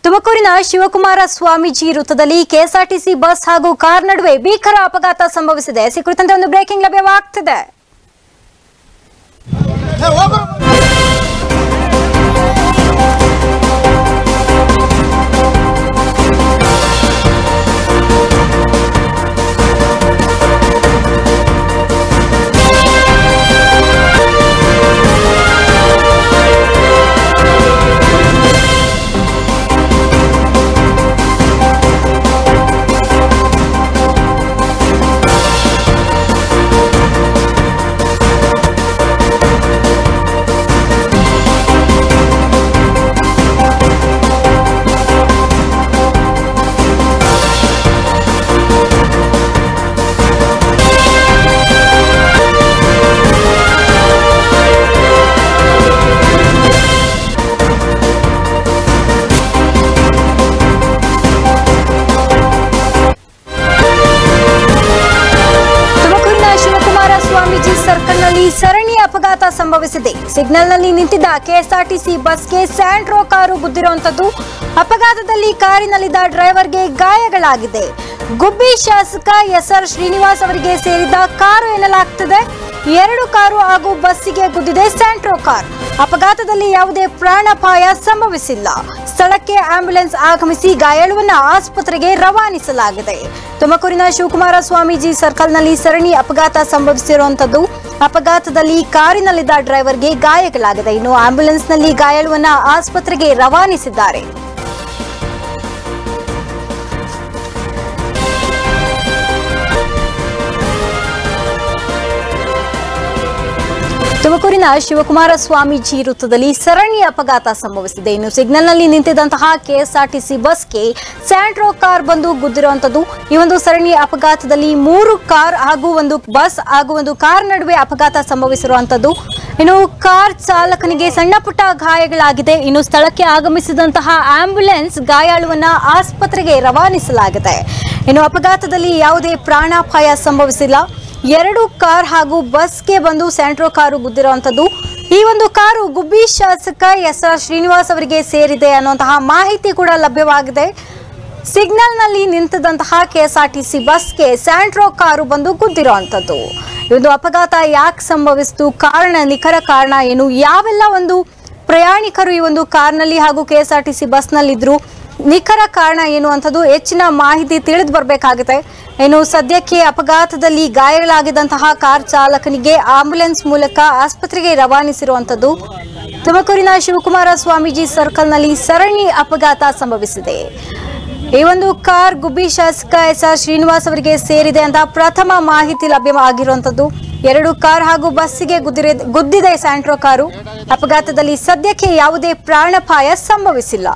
ತುಮಕೂರಿನ ಶಿವಕುಮಾರ ಸ್ವಾಮೀಜಿ ವೃತ್ತದಲ್ಲಿ KSRTC bus ಹಾಗೂ ಕಾರ್ ನಡುವೆ ಭೀಕರ ಅಪಘಾತ ಸಂಭವಿಸಿದೆ ಈ ಕುರಿತಂತೆ ಒಂದು ಬ್ರೇಕಿಂಗ್ ಲಭ್ಯವಾಗ್ತಿದೆ ತುಮಕೂರಿನ ಶಿವಕುಮಾರ ಸ್ವಾಮೀಜಿ ಸರ್ಕಲ್ನಲ್ಲಿ ಸರಣಿ ಅಪಘಾತ ಸಂಭವಿಸಿದೆ ಸಿಗ್ನಲ್ನಲ್ಲಿ ನಿಂತಿದ್ದ ಕೆಎಸ್ಆರ್ಟಿಸಿ ಬಸ್ಗೆ ಸ್ಯಾಂಟ್ರೋ ಕಾರು ಗುದ್ದಿರುವಂತದ್ದು ಅಪಘಾತದಲ್ಲಿ ಕಾರಿನಲ್ಲಿದ್ದ ಡ್ರೈವರ್ಗೆ ಗಾಯಗಳಾಗಿದೆ ಗುಬ್ಬಿ ಶಾಸಕ ಎಸ್ಆರ್ ಶ್ರೀನಿವಾಸ್ ಅವರಿಗೆ ಸೇರಿದ ಕಾರು ಎನ್ನಲಾಗ್ತಿದೆ ಎರಡು ಕಾರು ಹಾಗೂ ಬಸ್ಸಿಗೆ ಗುದ್ದಿದೆ ಸ್ಯಾಂಟ್ರೋ ಕಾರ್ ಅಪಘಾತದಲ್ಲಿ ಯಾವುದೇ ಪ್ರಾಣಾಪಾಯ ಸಂಭವಿಸಿಲ್ಲ ಸ್ಥಳಕ್ಕೆ ಆಂಬ್ಯುಲೆನ್ಸ್ ಆಗಮಿಸಿ ಗಾಯಾಳುವನ್ನ ಆಸ್ಪತ್ರೆಗೆ ರವಾನಿಸಲಾಗಿದೆ ತುಮಕೂರಿನ ಶಿವಕುಮಾರ ಸ್ವಾಮೀಜಿ ಸರ್ಕಲ್ನಲ್ಲಿ ಸರಣಿ ಅಪಘಾತ ಸಂಭವಿಸಿರುವಂತದ್ದು ಅಪಘಾತದಲ್ಲಿ ಕಾರಿನಲ್ಲಿದ್ದ ಡ್ರೈವರ್ಗೆ ಗಾಯಗಳಾಗಿದೆ ಇನ್ನು ಆಂಬ್ಯುಲೆನ್ಸ್ನಲ್ಲಿ ಗಾಯಾಳುವನ್ನ ಆಸ್ಪತ್ರೆಗೆ ರವಾನಿಸಿದ್ದಾರೆ ತುಮಕೂರಿನ ಶಿವಕುಮಾರ ಸ್ವಾಮೀಜಿ ವೃತ್ತದಲ್ಲಿ ಸರಣಿ ಅಪಘಾತ ಸಂಭವಿಸಿದೆ ಇನ್ನು ಸಿಗ್ನಲ್ನಲ್ಲಿ ನಿಂತಿದ್ದಂತಹ ಕೆಎಸ್ಆರ್ಟಿಸಿ ಬಸ್ಗೆ ಸ್ಯಾಂಟ್ರೋ ಕಾರ್ ಬಂದು ಗುದ್ದಿರುವಂತದ್ದು ಈ ಒಂದು ಸರಣಿ ಅಪಘಾತದಲ್ಲಿ ಮೂರು ಕಾರ್ ಹಾಗೂ ಒಂದು ಬಸ್ ಹಾಗೂ ಒಂದು ಕಾರ್ ನಡುವೆ ಅಪಘಾತ ಸಂಭವಿಸಿರುವಂತದ್ದು ಇನ್ನು ಕಾರ್ ಚಾಲಕನಿಗೆ ಸಣ್ಣ ಪುಟ್ಟ ಗಾಯಗಳಾಗಿದೆ ಇನ್ನು ಸ್ಥಳಕ್ಕೆ ಆಗಮಿಸಿದಂತಹ ಆಂಬ್ಯುಲೆನ್ಸ್ ಗಾಯಾಳುವನ್ನ ಆಸ್ಪತ್ರೆಗೆ ರವಾನಿಸಲಾಗಿದೆ ಇನ್ನು ಅಪಘಾತದಲ್ಲಿ ಯಾವುದೇ ಪ್ರಾಣಾಪಾಯ ಸಂಭವಿಸಿಲ್ಲ ಎರಡು ಕಾರ್ ಹಾಗೂ ಬಸ್ಗೆ ಬಂದು ಸ್ಯಾಂಟ್ರೋ ಕಾರು ಗುದ್ದಿರುವಂತದ್ದು ಈ ಒಂದು ಕಾರು ಗುಬ್ಬಿ ಶಾಸಕ ಎಸ್ ಆರ್ ಶ್ರೀನಿವಾಸ್ ಅವರಿಗೆ ಸೇರಿದೆ ಅನ್ನುವಂತಹ ಮಾಹಿತಿ ಕೂಡ ಲಭ್ಯವಾಗಿದೆ ಸಿಗ್ನಲ್ನಲ್ಲಿ ನಿಂತಿದ್ದಂತಹ ಕೆಎಸ್ಆರ್ಟಿಸಿ ಬಸ್ಗೆ ಸ್ಯಾಂಟ್ರೋ ಕಾರು ಬಂದು ಗುದ್ದಿರುವಂತದ್ದು ಈ ಒಂದು ಅಪಘಾತ ಯಾಕೆ ಸಂಭವಿಸಿತು ಕಾರಣ ನಿಖರ ಕಾರಣ ಏನು ಯಾವೆಲ್ಲ ಒಂದು ಪ್ರಯಾಣಿಕರು ಈ ಒಂದು ಕಾರ್ನಲ್ಲಿ ಹಾಗೂ ಕೆಎಸ್ಆರ್ಟಿಸಿ ಬಸ್ನಲ್ಲಿದ್ರು ನಿಖರ ಕಾರಣ ಏನು ಅಂತದ್ದು ಹೆಚ್ಚಿನ ಮಾಹಿತಿ ತಿಳಿದು ಬರಬೇಕಾಗಿದೆ ಏನು ಸದ್ಯಕ್ಕೆ ಅಪಘಾತದಲ್ಲಿ ಗಾಯಗಳಾಗಿದ್ದಂತಹ ಕಾರ್ ಚಾಲಕನಿಗೆ ಆಂಬ್ಯುಲೆನ್ಸ್ ಮೂಲಕ ಆಸ್ಪತ್ರೆಗೆ ರವಾನಿಸಿರುವಂತದ್ದು ತುಮಕೂರಿನ ಶಿವಕುಮಾರ ಸ್ವಾಮೀಜಿ ಸರ್ಕಲ್ನಲ್ಲಿ ಸರಣಿ ಅಪಘಾತ ಸಂಭವಿಸಿದೆ ಈ ಒಂದು ಕಾರ್ ಗುಬ್ಬಿ ಶಾಸಕ ಎಸ್ ಆರ್ ಶ್ರೀನಿವಾಸ್ ಅವರಿಗೆ ಸೇರಿದೆ ಅಂತ ಪ್ರಥಮ ಮಾಹಿತಿ ಲಭ್ಯವಾಗಿರುವಂತದ್ದು ಎರಡು ಕಾರ್ ಹಾಗೂ ಬಸ್ಸಿಗೆ ಗುದ್ದಿರೆ ಗುದ್ದಿದೆ ಸ್ಯಾಂಟ್ರೋ ಕಾರು ಅಪಘಾತದಲ್ಲಿ ಸದ್ಯಕ್ಕೆ ಯಾವುದೇ ಪ್ರಾಣಾಪಾಯ ಸಂಭವಿಸಿಲ್ಲ